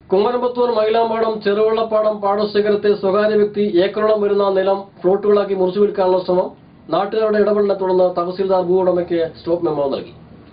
കുമരമ്പത്തൂർ മൈലാമ്പാടം ചെറുവള്ളപ്പാടം പാടശേഖരത്തെ സ്വകാര്യ വ്യക്തി ഏക്കറോളം വരുന്ന നിലം ഫ്ലോട്ടുകളാക്കി മുറിച്ചു വിൽക്കാനുള്ള ശ്രമം നാട്ടുകാരുടെ ഇടപെടലിനെ തുടർന്ന് തഹസീൽദാർ ഭൂവുടമയ്ക്ക് സ്റ്റോപ്പ് മെമ്മോ നൽകി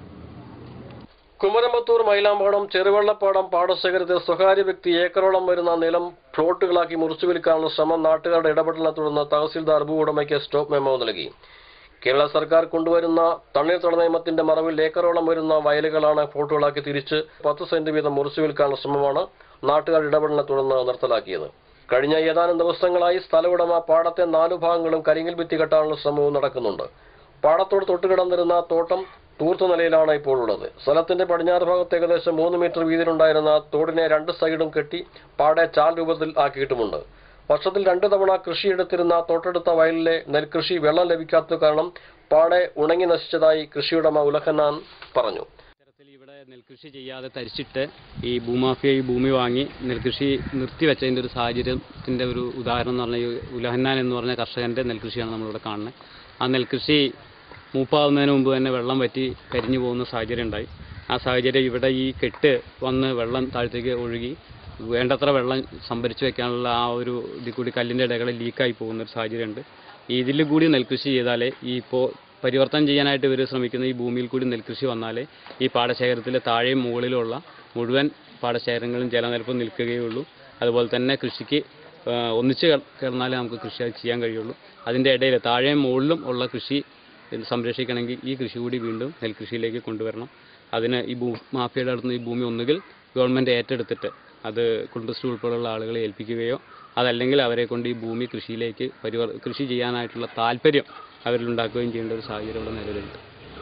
കുമരമ്പത്തൂർ മൈലാമ്പാടം ചെറുവള്ളപ്പാടം പാടശേഖരത്തെ സ്വകാര്യ വ്യക്തി ഏക്കറോളം വരുന്ന നിലം ഫ്ലോട്ടുകളാക്കി മുറിച്ചു വിൽക്കാനുള്ള ശ്രമം നാട്ടുകാരുടെ ഇടപെടലിനെ തുടർന്ന് തഹസീൽദാർ ഭൂവുടമയ്ക്ക് സ്റ്റോപ്പ് മെമ്മോ നൽകി കേരള സർക്കാർ കൊണ്ടുവരുന്ന തണ്ണീർത്തട നിയമത്തിന്റെ മറവിൽ ഏക്കറോളം വരുന്ന വയലുകളാണ് ഫ്ലോട്ടുകളാക്കി തിരിച്ച് പത്ത് സെന്റ് വീതം മുറിച്ചു വിൽക്കാനുള്ള ശ്രമമാണ് നാട്ടുകാരുടെ ഇടപെടലിനെ തുടർന്ന് നിർത്തലാക്കിയത് കഴിഞ്ഞ ഏതാനും ദിവസങ്ങളായി സ്ഥലവുടമ പാടത്തെ നാലു ഭാഗങ്ങളും കരിങ്ങിൽ ഭിത്തി കെട്ടാനുള്ള ശ്രമവും നടക്കുന്നുണ്ട് പാടത്തോട് തൊട്ടുകിടന്നിരുന്ന തോട്ടം തൂർത്ത നിലയിലാണ് ഇപ്പോൾ ഉള്ളത് സ്ഥലത്തിന്റെ പടിഞ്ഞാറ് ഭാഗത്ത് ഏകദേശം മൂന്ന് മീറ്റർ വീതിയിലുണ്ടായിരുന്ന തോടിനെ രണ്ട് സൈഡും കെട്ടി പാടെ ചാൽ രൂപത്തിൽ ആക്കിയിട്ടുമുണ്ട് വർഷത്തിൽ രണ്ടു തവണ കൃഷിയെടുത്തിരുന്ന തൊട്ടടുത്ത വയലിലെ നെൽകൃഷി വെള്ളം ലഭിക്കാത്തത് കാരണം പാടെ ഉണങ്ങി നശിച്ചതായി കൃഷിയുടമ ഉലഹന്നാൻ പറഞ്ഞു ഇത്തരത്തിൽ ഇവിടെ നെൽകൃഷി ചെയ്യാതെ തരിച്ചിട്ട് ഈ ഭൂമാഫിയ ഈ ഭൂമി വാങ്ങി നെൽകൃഷി നിർത്തിവെച്ചതിൻ്റെ ഒരു സാഹചര്യത്തിൻ്റെ ഒരു ഉദാഹരണം എന്ന് പറഞ്ഞാൽ ഈ ഉലഹന്നാൻ എന്ന് പറഞ്ഞ കർഷകൻ്റെ നെൽകൃഷിയാണ് നമ്മളിവിടെ കാണുന്നത് ആ നെൽകൃഷി മൂപ്പാവുന്നതിന് മുമ്പ് തന്നെ വെള്ളം വറ്റി കരിഞ്ഞു പോകുന്ന സാഹചര്യം ഉണ്ടായി ആ സാഹചര്യം ഇവിടെ ഈ കെട്ട് വന്ന് വെള്ളം താഴത്തേക്ക് ഒഴുകി വേണ്ടത്ര വെള്ളം സംഭരിച്ചു വെക്കാനുള്ള ആ ഒരു ഇതിൽ കൂടി കല്ലിൻ്റെ ഇടകളിൽ ലീക്കായി പോകുന്ന ഒരു സാഹചര്യമുണ്ട് ഇതിൽ കൂടി നെൽകൃഷി ചെയ്താലേ ഈ ഇപ്പോൾ പരിവർത്തനം ചെയ്യാനായിട്ട് ഇവർ ശ്രമിക്കുന്ന ഈ ഭൂമിയിൽ കൂടി നെൽകൃഷി വന്നാലേ ഈ പാടശേഖരത്തിലെ താഴെയും മുകളിലുള്ള മുഴുവൻ പാടശേഖരങ്ങളും ജലനിരപ്പ് നിൽക്കുകയുള്ളൂ അതുപോലെ തന്നെ കൃഷിക്ക് ആ, ഒന്നിച്ച് കിട- കിടന്നാലേ നമുക്ക് കൃഷി അത് ചെയ്യാൻ കഴിയുള്ളൂ അതിൻ്റെ ഇടയിൽ താഴെയും മുകളിലും ഉള്ള കൃഷി ഇത് സംരക്ഷിക്കണമെങ്കിൽ ഈ കൃഷി കൂടി വീണ്ടും നെൽകൃഷിയിലേക്ക് കൊണ്ടുവരണം അതിന് ഈ ഭൂ മാഫിയയുടെ അടുത്ത് നിന്ന് ഈ ഭൂമി ഒന്നുകിൽ ഗവൺമെൻറ് ഏറ്റെടുത്തിട്ട് അത് കുടുംബശ്രീ ഉൾപ്പെടെയുള്ള ആളുകളെ ഏൽപ്പിക്കുകയോ അതല്ലെങ്കിൽ അവരെ കൊണ്ട് ഈ ഭൂമി കൃഷിയിലേക്ക് പരിവർ കൃഷി ചെയ്യാനായിട്ടുള്ള താല്പര്യം അവരിലുണ്ടാക്കുകയും ചെയ്യേണ്ട ഒരു സാഹചര്യം ഇവിടെ നിലവിലുണ്ട്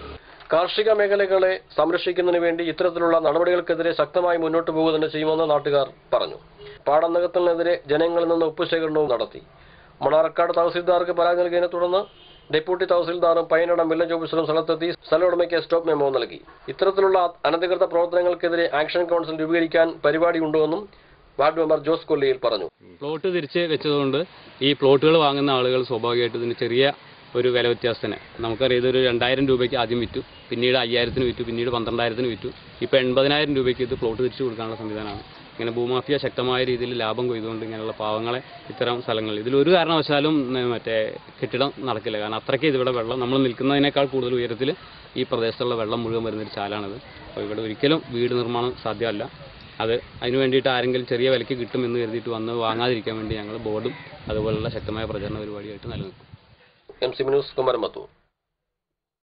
കാർഷിക മേഖലകളെ സംരക്ഷിക്കുന്നതിന് വേണ്ടി ഇത്തരത്തിലുള്ള നടപടികൾക്കെതിരെ ശക്തമായി മുന്നോട്ട് പോകുക തന്നെ ചെയ്യുമെന്ന് നാട്ടുകാർ പറഞ്ഞു പാടം നികത്തലിനെതിരെ ജനങ്ങളിൽ നിന്ന് ഒപ്പുശേഖരണവും നടത്തി മണാർക്കാട് തഹസീൽദാർക്ക് പരാതി നൽകിയതിനെ തുടർന്ന് ഡെപ്യൂട്ടി തഹസീൽദാറും പയ്യനടം വില്ലേജ് ഓഫീസറും സ്ഥലത്തെത്തി സ്ഥല ഉടമയ്ക്ക് സ്റ്റോപ്പ് മെമ്മോ നൽകി ഇത്തരത്തിലുള്ള അനധികൃത പ്രവർത്തനങ്ങൾക്കെതിരെ ആക്ഷൻ കൗൺസിൽ രൂപീകരിക്കാൻ പരിപാടിയുണ്ടെന്നും വാർഡ് മെമ്പർ ജോസ് കൊല്ലിയിൽ പറഞ്ഞു പ്ലോട്ട് തിരിച്ച് വെച്ചതുകൊണ്ട് ഈ പ്ലോട്ടുകൾ വാങ്ങുന്ന ആളുകൾ സ്വാഭാവികമായിട്ടും ഇതിന് ചെറിയ ഒരു വില വ്യത്യാസത്തിന് നമുക്കറിയാം ഇതൊരു രണ്ടായിരം രൂപയ്ക്ക് ആദ്യം വിറ്റു പിന്നീട് അയ്യായിരത്തിന് വിറ്റു പിന്നീട് പന്ത്രണ്ടായിരത്തിന് വിറ്റു ഇപ്പോൾ എൺപതിനായിരം രൂപയ്ക്ക് ഇത് പ്ലോട്ട് തിരിച്ചു കൊടുക്കാനുള്ള സംവിധാനമാണ് ഇങ്ങനെ ഭൂമാഫിയ ശക്തമായ രീതിയിൽ ലാഭം കൊയ്തുകൊണ്ട് ഇങ്ങനെയുള്ള പാവങ്ങളെ ഇത്തരം സ്ഥലങ്ങളിൽ ഇതിലൊരു കാരണവശാലും ഉം, മറ്റേ കെട്ടിടം നടക്കില്ല കാരണം അത്രയ്ക്ക് ഇതിവിടെ വെള്ളം നമ്മൾ നിൽക്കുന്നതിനേക്കാൾ കൂടുതൽ ഉയരത്തിൽ ഈ പ്രദേശത്തുള്ള വെള്ളം മുഴുവൻ വരുന്നൊരു ചാലാണിത് അപ്പോൾ ഇവിടെ ഒരിക്കലും വീട് നിർമ്മാണം സാധ്യമല്ല അത് അതിന് വേണ്ടിയിട്ട് ആരെങ്കിലും ചെറിയ വിലയ്ക്ക് കിട്ടുമെന്ന് കരുതിയിട്ട് വന്ന് വാങ്ങാതിരിക്കാൻ വേണ്ടി ഞങ്ങൾ ബോർഡും അതുപോലുള്ള ശക്തമായ പ്രചരണ പരിപാടിയായിട്ട് നിലനിൽക്കും എം സി ന്യൂസ് കുമരമത്തൂർ